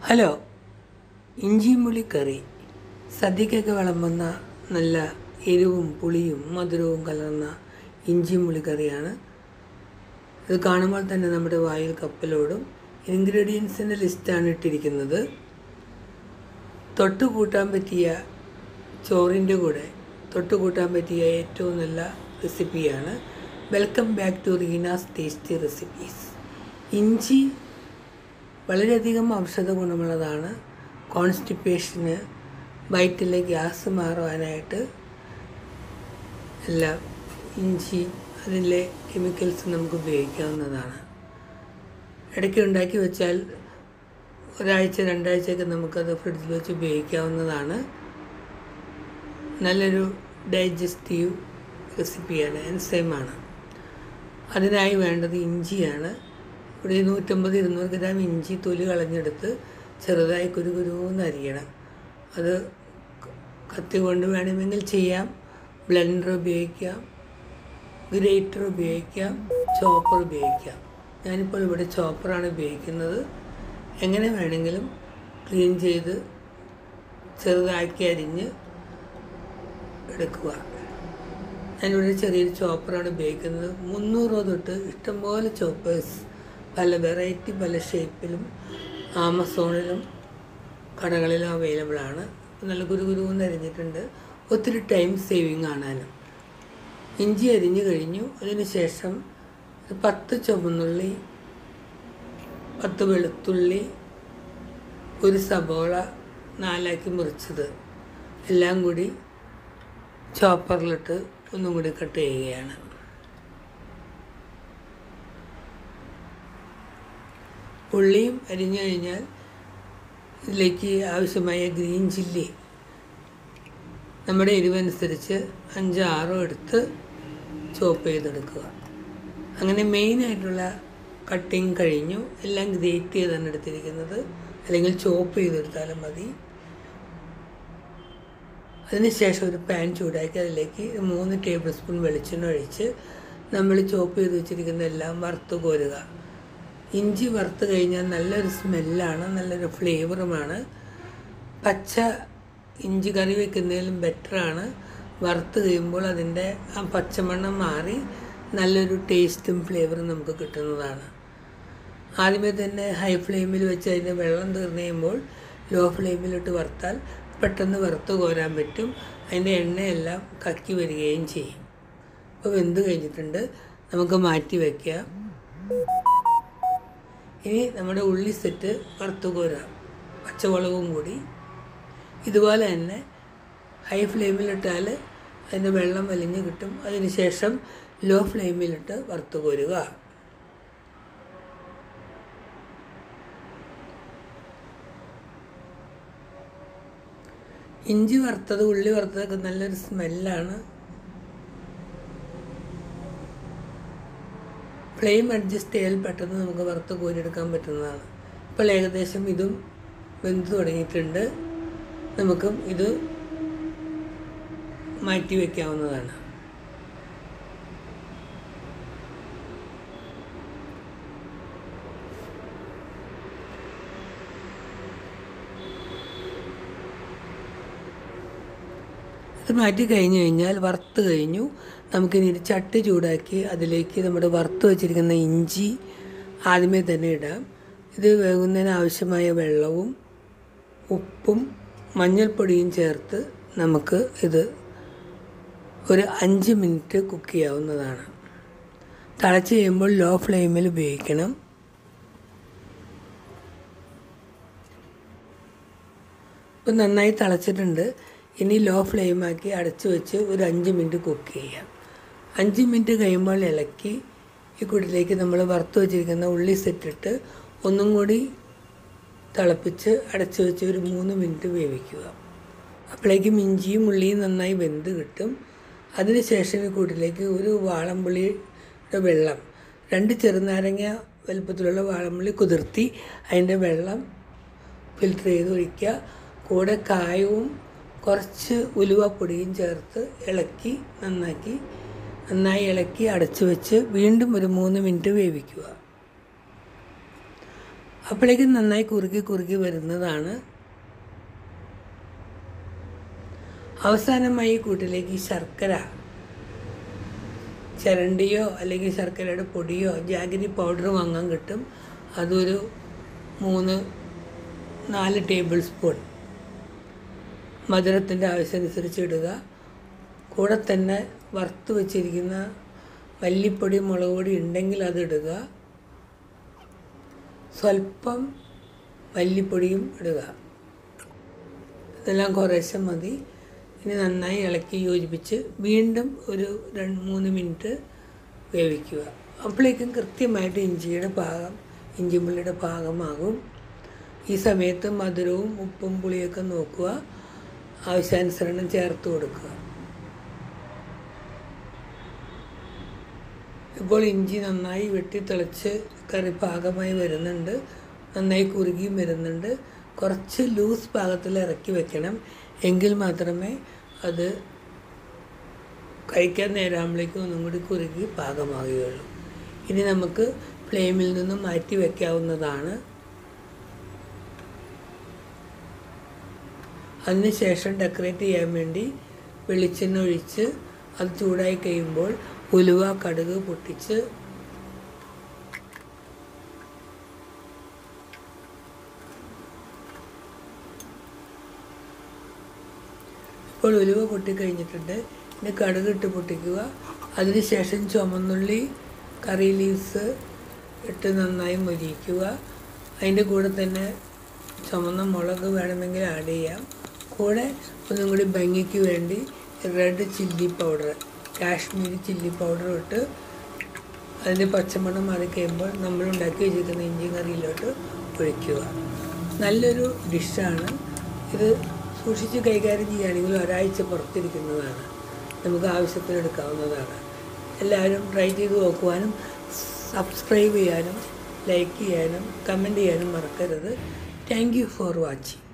hello ഇഞ്ചിമുളി കറി സദ്യക്കൊക്കെ വിളമ്പുന്ന നല്ല എരിവും പുളിയും മധുരവും കലർന്ന ഇഞ്ചിമുളി കറിയാണ് ഇത് കാണുമ്പോൾ തന്നെ നമ്മുടെ വായിൽ കപ്പലോടും ഇൻഗ്രീഡിയൻസിൻ്റെ ലിസ്റ്റാണ് ഇട്ടിരിക്കുന്നത് തൊട്ട് കൂട്ടാൻ പറ്റിയ ചോറിൻ്റെ കൂടെ തൊട്ട് കൂട്ടാൻ പറ്റിയ ഏറ്റവും നല്ല റെസിപ്പിയാണ് welcome back to Reena's tasty recipes ഇഞ്ചി വളരെയധികം ഔഷധ ഗുണമുള്ളതാണ് കോൺസ്റ്റിപ്പേഷന് വയറ്റിലെ ഗ്യാസ് മാറുവാനായിട്ട് എല്ലാം ഇഞ്ചി അതിലെ കെമിക്കൽസ് നമുക്ക് ഉപയോഗിക്കാവുന്നതാണ് ഇടയ്ക്ക് ഉണ്ടാക്കി വെച്ചാൽ ഒരാഴ്ച രണ്ടാഴ്ചയൊക്കെ നമുക്കത് ഫ്രിഡ്ജിൽ വെച്ച് ഉപയോഗിക്കാവുന്നതാണ് നല്ലൊരു ഡൈജസ്റ്റീവ് റെസിപ്പിയാണ് എൻസൈമാണ് അതിനായി വേണ്ടത് ഇഞ്ചിയാണ് ഇവിടെ നൂറ്റമ്പത് ഇരുന്നൂറ് ഗ്രാം ഇഞ്ചി തൊലി കളഞ്ഞെടുത്ത് ചെറുതായി കുരുകുരുന്ന് അരിയണം അത് കത്തി കൊണ്ട് വേണമെങ്കിൽ ചെയ്യാം ബ്ലെൻഡർ ഉപയോഗിക്കാം ഗ്രേറ്റർ ഉപയോഗിക്കാം ചോപ്പർ ഉപയോഗിക്കാം ഞാനിപ്പോൾ ഇവിടെ ചോപ്പറാണ് ഉപയോഗിക്കുന്നത് എങ്ങനെ വേണമെങ്കിലും ക്ലീൻ ചെയ്ത് ചെറുതാക്കി അരിഞ്ഞ് എടുക്കുക ഞാനിവിടെ ചെറിയൊരു ചോപ്പറാണ് ഉപയോഗിക്കുന്നത് മുന്നൂറ് രൂപ തൊട്ട് ഇഷ്ടംപോലെ ചോപ്പേഴ്സ് പല വെറൈറ്റി പല ഷേപ്പിലും ആമസോണിലും കടകളിലും അവൈലബിൾ ആണ് നല്ല കുരുകുരുന്ന് അരിഞ്ഞിട്ടുണ്ട് ഒത്തിരി ടൈം സേവിങ് ആണാനും ഇഞ്ചി അരിഞ്ഞു കഴിഞ്ഞു അതിന് ശേഷം ഒരു പത്ത് ചുവന്നുള്ളി പത്ത് വെളുത്തുള്ളി ഒരു സബോള നാലാക്കി മുറിച്ചത് എല്ലാം കൂടി ചോപ്പറിലിട്ട് ഒന്നും കൂടി കട്ട് ചെയ്യുകയാണ് ഉള്ളിയും അരിഞ്ഞു കഴിഞ്ഞാൽ ഇതിലേക്ക് ആവശ്യമായ ഗ്രീൻ ചില്ലി നമ്മുടെ എരിവനുസരിച്ച് അഞ്ചോ ആറോ എടുത്ത് ചോപ്പ് ചെയ്തെടുക്കുക അങ്ങനെ മെയിനായിട്ടുള്ള കട്ടിങ് കഴിഞ്ഞു എല്ലാം ഗ്രേറ്റ് ചെയ്താണ് എടുത്തിരിക്കുന്നത് അല്ലെങ്കിൽ ചോപ്പ് ചെയ്തെടുത്താലും മതി അതിനുശേഷം ഒരു പാൻ ചൂടാക്കി അതിലേക്ക് മൂന്ന് ടേബിൾ സ്പൂൺ വെളിച്ചെണ്ണ ഒഴിച്ച് നമ്മൾ ചോപ്പ് ചെയ്ത് വെച്ചിരിക്കുന്ന എല്ലാം വറുത്ത് കോരുക ഇഞ്ചി വറുത്ത് കഴിഞ്ഞാൽ നല്ലൊരു സ്മെല്ലാണ് നല്ലൊരു ഫ്ലേവറുമാണ് പച്ച ഇഞ്ചി കറി വെക്കുന്നതിലും ബെറ്ററാണ് വറുത്ത് കഴിയുമ്പോൾ അതിൻ്റെ ആ പച്ചമണ്ണം മാറി നല്ലൊരു ടേസ്റ്റും ഫ്ലേവറും നമുക്ക് കിട്ടുന്നതാണ് ആദ്യമേ തന്നെ ഹൈ ഫ്ലെയിമിൽ വെച്ച് അതിൻ്റെ വെള്ളം തീർന്നു കഴിയുമ്പോൾ ലോ ഫ്ലെയിമിലിട്ട് വറുത്താൽ പെട്ടെന്ന് വറുത്ത് കോരാൻ പറ്റും അതിൻ്റെ എണ്ണയെല്ലാം കക്കി വരികയും ചെയ്യും അപ്പോൾ വെന്ത് കഴിഞ്ഞിട്ടുണ്ട് നമുക്ക് മാറ്റി വയ്ക്കാം ഇനി നമ്മുടെ ഉള്ളി സെറ്റ് വറുത്ത് കോരാം പച്ചമുളകും കൂടി ഇതുപോലെ തന്നെ ഹൈ ഫ്ലെയിമിലിട്ടാൽ അതിൻ്റെ വെള്ളം വലിഞ്ഞ് കിട്ടും അതിന് ശേഷം ലോ ഫ്ലെയിമിലിട്ട് വറുത്ത് കോരുക ഇഞ്ചി വറുത്തത് ഉള്ളി വറുത്തതൊക്കെ നല്ലൊരു സ്മെല്ലാണ് ഫ്ലെയിം അഡ്ജസ്റ്റ് ചെയ്താൽ പെട്ടെന്ന് നമുക്ക് വറുത്ത് കോരിയെടുക്കാൻ പറ്റുന്നതാണ് ഇപ്പോൾ ഏകദേശം ഇതും വെന്ത് തുടങ്ങിയിട്ടുണ്ട് നമുക്കും ഇത് മാറ്റി വയ്ക്കാവുന്നതാണ് ഇത് മാറ്റി കഴിഞ്ഞ് കഴിഞ്ഞാൽ വറുത്ത് കഴിഞ്ഞു നമുക്കിനി ഒരു ചട്ടി ചൂടാക്കി അതിലേക്ക് നമ്മുടെ വറുത്ത് വെച്ചിരിക്കുന്ന ഇഞ്ചി ആദ്യമേ തന്നെ ഇടാം ഇത് വേകുന്നതിന് ആവശ്യമായ വെള്ളവും ഉപ്പും മഞ്ഞൾപ്പൊടിയും ചേർത്ത് നമുക്ക് ഇത് ഒരു അഞ്ച് മിനിറ്റ് കുക്ക് ചെയ്യാവുന്നതാണ് തിളച്ച് കഴിയുമ്പോൾ ലോ ഫ്ലെയിമിൽ ഉപയോഗിക്കണം ഇപ്പം നന്നായി തിളച്ചിട്ടുണ്ട് ഇനി ലോ ഫ്ലെയിമാക്കി അടച്ചു വെച്ച് ഒരു അഞ്ച് മിനിറ്റ് കുക്ക് ചെയ്യാം അഞ്ച് മിനിറ്റ് കഴിയുമ്പോൾ ഇളക്കി ഈ കുടിലേക്ക് നമ്മൾ വറുത്ത് വെച്ചിരിക്കുന്ന ഉള്ളി സെറ്റിട്ട് ഒന്നും കൂടി തിളപ്പിച്ച് അടച്ചു വെച്ച് ഒരു മൂന്ന് മിനിറ്റ് വേവിക്കുക അപ്പോഴേക്കും ഇഞ്ചിയും ഉള്ളിയും നന്നായി വെന്ത് കിട്ടും അതിനുശേഷം ഈ കൂട്ടിലേക്ക് ഒരു വാളംപുള്ളിയുടെ വെള്ളം രണ്ട് ചെറുനാരങ്ങ വലുപ്പത്തിലുള്ള വാളംപുള്ളി കുതിർത്തി അതിൻ്റെ വെള്ളം ഫിൽറ്റർ ചെയ്ത് ഒഴിക്കുക കൂടെ കായവും കുറച്ച് ഉലുവപ്പൊടിയും ചേർത്ത് ഇളക്കി നന്നാക്കി നന്നായി ഇളക്കി അടച്ചു വെച്ച് വീണ്ടും ഒരു മൂന്ന് മിനിറ്റ് വേവിക്കുക അപ്പോഴേക്കും നന്നായി കുറുകി കുറുകി വരുന്നതാണ് അവസാനമായി ഈ കൂട്ടിലേക്ക് ശർക്കര ചിരണ്ടിയോ അല്ലെങ്കിൽ ശർക്കരയുടെ പൊടിയോ ജാഗരി പൗഡർ വാങ്ങാൻ കിട്ടും അതൊരു മൂന്ന് നാല് ടേബിൾ സ്പൂൺ മധുരത്തിൻ്റെ ആവശ്യമനുസരിച്ച് ഇടുക കൂടെ തന്നെ വറുത്ത് വെച്ചിരിക്കുന്ന മല്ലിപ്പൊടി മുളക് പൊടി ഉണ്ടെങ്കിൽ അത് ഇടുക സ്വല്പം മല്ലിപ്പൊടിയും ഇടുക ഇതെല്ലാം കുറേശ്ശെ മതി ഇനി നന്നായി ഇളക്കി യോജിപ്പിച്ച് വീണ്ടും ഒരു രണ്ട് മൂന്ന് മിനിറ്റ് വേവിക്കുക അപ്പോഴേക്കും കൃത്യമായിട്ട് ഇഞ്ചിയുടെ പാകം ഇഞ്ചിമുള്ളിയുടെ പാകമാകും ഈ സമയത്ത് മധുരവും ഉപ്പും പുളിയൊക്കെ നോക്കുക ആവശ്യാനുസരണം ചേർത്ത് കൊടുക്കുക ഇപ്പോൾ ഇഞ്ചി നന്നായി വെട്ടി തിളച്ച് കറി പാകമായി വരുന്നുണ്ട് നന്നായി കുറുകിയും വരുന്നുണ്ട് കുറച്ച് ലൂസ് പാകത്തിൽ ഇറക്കി വെക്കണം എങ്കിൽ മാത്രമേ അത് കഴിക്കാൻ നേരാകുമ്പോഴേക്കും ഒന്നും കൂടി കുറുകി പാകമാകുകയുള്ളൂ ഇനി നമുക്ക് ഫ്ലെയിമിൽ നിന്നും മാറ്റി വയ്ക്കാവുന്നതാണ് അതിനുശേഷം ഡെക്കറേറ്റ് ചെയ്യാൻ വേണ്ടി വെളിച്ചെണ്ണ ഒഴിച്ച് അത് ചൂടായി കഴിയുമ്പോൾ ഉലുവ കടുക് പൊട്ടിച്ച് ഇപ്പോൾ ഉലുവ പൊട്ടിക്കഴിഞ്ഞിട്ടുണ്ട് ഇനി കടുക് ഇട്ട് പൊട്ടിക്കുക അതിനുശേഷം ചുമന്നുള്ളി കറി ലീവ്സ് ഇട്ട് നന്നായി മൊരിയിക്കുക അതിൻ്റെ കൂടെ തന്നെ ചുമന്ന മുളക് വേണമെങ്കിൽ ആഡ് ചെയ്യാം കൂടെ ഒന്നും കൂടി ഭംഗിക്ക് വേണ്ടി red chilli powder Kashmiri chilli powder ഇട്ട് അതിൻ്റെ പച്ചമണം മാറി കഴിയുമ്പോൾ നമ്മൾ ഉണ്ടാക്കി വെച്ചിരിക്കുന്ന ഇഞ്ചി കറിയിലോട്ട് ഒഴിക്കുക നല്ലൊരു ഡിഷാണ് ഇത് സൂക്ഷിച്ച് കൈകാര്യം ചെയ്യുകയാണെങ്കിൽ ഒരാഴ്ച പുറത്തിരിക്കുന്നതാണ് നമുക്ക് ആവശ്യത്തിന് എടുക്കാവുന്നതാണ് എല്ലാവരും ട്രൈ ചെയ്ത് നോക്കുവാനും സബ്സ്ക്രൈബ് ചെയ്യാനും ലൈക്ക് ചെയ്യാനും കമൻറ്റ് ചെയ്യാനും മറക്കരുത് താങ്ക് യു ഫോർ വാച്ചിങ്